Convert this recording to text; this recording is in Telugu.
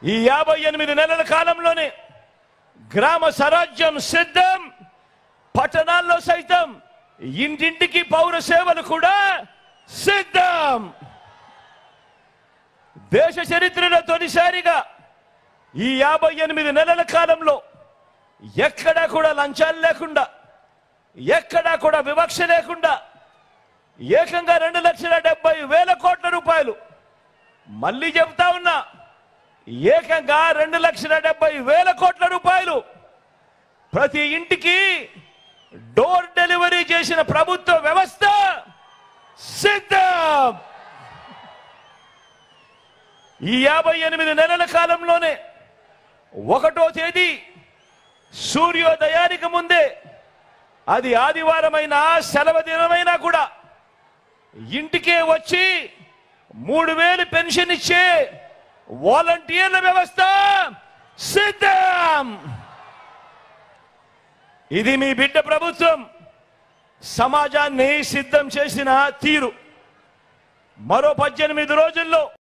ఈ యాభై ఎనిమిది నెలల కాలంలోనే గ్రామ స్వరాజ్యం సిద్ధం పట్టణాల్లో సైతం ఇంటింటికి పౌర సేవలు కూడా సిద్ధం దేశ చరిత్రలో తొలిసారిగా ఈ యాభై ఎనిమిది నెలల కాలంలో ఎక్కడా కూడా లంచాలు లేకుండా ఎక్కడా కూడా వివక్ష లేకుండా ఏకంగా రెండు లక్షల డెబ్బై వేల కోట్ల రూపాయలు మళ్ళీ చెప్తా ఉన్నా ఏకంగా రెండు లక్షల డెబ్బై వేల కోట్ల రూపాయలు ప్రతి ఇంటికి డోర్ డెలివరీ చేసిన ప్రభుత్వ వ్యవస్థ సిద్ధం ఈ యాభై ఎనిమిది నెలల కాలంలోనే ఒకటో తేదీ సూర్యోదయానికి ముందే అది ఆదివారమైనా సెలవు దినమైనా కూడా ఇంటికే వచ్చి మూడు వేలు పెన్షన్ ఇచ్చే వాలంటీర్ల వ్యవస్థ సిద్ధం ఇది మీ బిడ్డ ప్రభుత్వం సమాజాన్ని సిద్ధం చేసిన తీరు మరో పద్దెనిమిది రోజుల్లో